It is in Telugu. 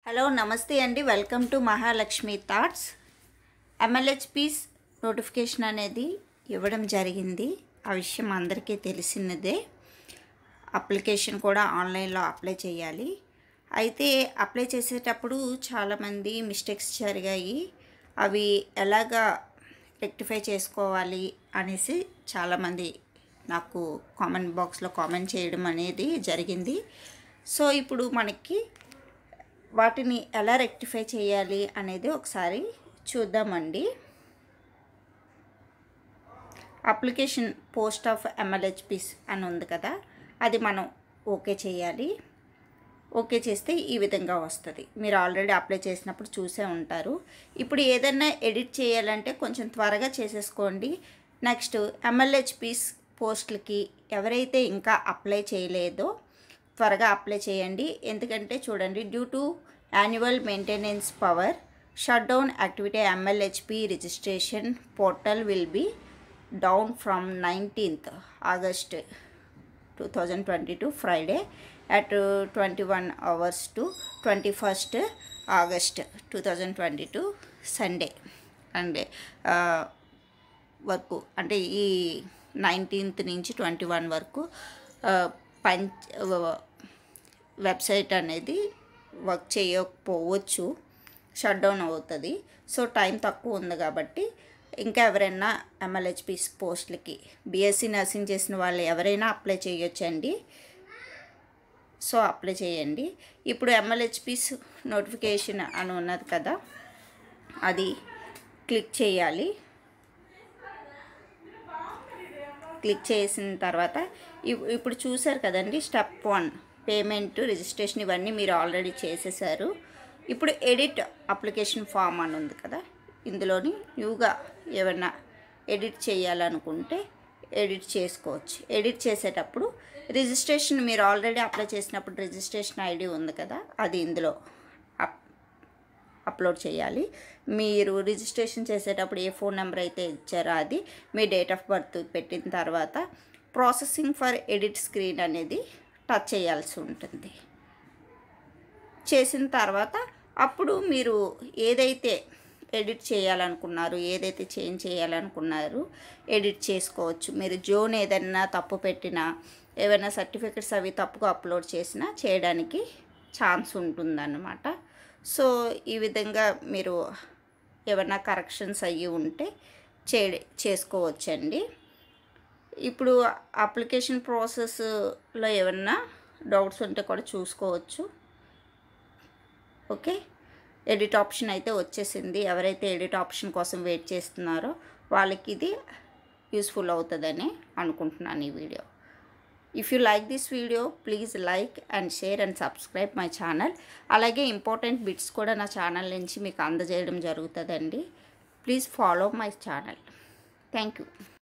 హలో నమస్తే అండి welcome to Mahalakshmi thoughts MLHPs notification అనేది ఇవ్వడం జరిగింది ఆ విషయం అందరికీ తెలిసినదే అప్లికేషన్ కూడా ఆన్లైన్లో అప్లై చేయాలి అయితే అప్లై చేసేటప్పుడు చాలామంది మిస్టేక్స్ జరిగాయి అవి ఎలాగా రెక్టిఫై చేసుకోవాలి అనేసి చాలామంది నాకు కామెంట్ బాక్స్లో కామెంట్ చేయడం అనేది జరిగింది సో ఇప్పుడు మనకి వాటిని ఎలా రెక్టిఫై చేయాలి అనేది ఒకసారి చూద్దామండి అప్లికేషన్ పోస్ట్ ఆఫ్ ఎంఎల్హెచ్పిస్ అని ఉంది కదా అది మనం ఓకే చేయాలి ఓకే చేస్తే ఈ విధంగా వస్తుంది మీరు ఆల్రెడీ అప్లై చేసినప్పుడు చూసే ఉంటారు ఇప్పుడు ఏదైనా ఎడిట్ చేయాలంటే కొంచెం త్వరగా చేసేసుకోండి నెక్స్ట్ ఎంఎల్హెచ్పిస్ పోస్టులకి ఎవరైతే ఇంకా అప్లై చేయలేదో త్వరగా అప్లై చేయండి ఎందుకంటే చూడండి due to annual maintenance power shut down activity MLHP registration portal will be down from nineteenth August two thousand twenty two Friday at twenty one hours to twenty first August two thousand twenty two Sunday and వరకు అంటే ఈ నైన్టీన్త్ నుంచి ట్వంటీ వన్ వరకు ఆ, పంచ్ వెబ్సైట్ అనేది వర్క్ చేయకపోవచ్చు షట్ డౌన్ అవుతుంది సో టైం తక్కువ ఉంది కాబట్టి ఇంకా ఎవరైనా ఎంఎల్హెచ్పిస్ పోస్టులకి బీఎస్సీ నర్సింగ్ చేసిన వాళ్ళు ఎవరైనా అప్లై చేయొచ్చండి సో అప్లై చేయండి ఇప్పుడు ఎంఎల్హెచ్పిస్ నోటిఫికేషన్ అని ఉన్నది కదా అది క్లిక్ చేయాలి క్లిక్ చేసిన తర్వాత ఇప్- ఇప్పుడు చూసారు కదండి స్టెప్ వన్ పేమెంట్ రిజిస్ట్రేషన్ ఇవన్నీ మీరు ఆల్రెడీ చేసేసారు ఇప్పుడు ఎడిట్ అప్లికేషన్ ఫామ్ అని ఉంది కదా ఇందులోని న్యూగా ఏమన్నా ఎడిట్ చేయాలనుకుంటే ఎడిట్ చేసుకోవచ్చు ఎడిట్ చేసేటప్పుడు రిజిస్ట్రేషన్ మీరు ఆల్రెడీ అప్లై చేసినప్పుడు రిజిస్ట్రేషన్ ఐడి ఉంది కదా అది ఇందులో అప్ అప్లోడ్ చేయాలి మీరు రిజిస్ట్రేషన్ చేసేటప్పుడు ఏ ఫోన్ నెంబర్ అయితే ఇచ్చారో అది మీ డేట్ ఆఫ్ బర్త్ పెట్టిన తర్వాత ప్రాసెసింగ్ ఫర్ ఎడిట్ స్క్రీన్ అనేది టచ్ చేయాల్సి ఉంటుంది చేసిన తర్వాత అప్పుడు మీరు ఏదైతే ఎడిట్ చేయాలనుకున్నారు ఏదైతే చేంజ్ చేయాలనుకున్నారు ఎడిట్ చేసుకోవచ్చు మీరు జోన్ ఏదైనా తప్పు పెట్టినా ఏవైనా సర్టిఫికెట్స్ అవి తప్పుగా అప్లోడ్ చేసినా చేయడానికి ఛాన్స్ ఉంటుందన్నమాట సో ఈ విధంగా మీరు ఏమైనా కరెక్షన్స్ అయ్యి ఉంటే చే చేసుకోవచ్చండి ఇప్పుడు అప్లికేషన్ ప్రాసెస్లో ఏమన్నా డౌట్స్ ఉంటే కూడా చూసుకోవచ్చు ఓకే ఎడిట్ ఆప్షన్ అయితే వచ్చేసింది ఎవరైతే ఎడిట్ ఆప్షన్ కోసం వెయిట్ చేస్తున్నారో వాళ్ళకి ఇది యూస్ఫుల్ అవుతుందని అనుకుంటున్నాను ఈ video if you like this video please like and share and subscribe my channel అలాగే ఇంపార్టెంట్ బిట్స్ కూడా నా ఛానల్ నుంచి మీకు అందజేయడం జరుగుతుందండి please follow my channel thank you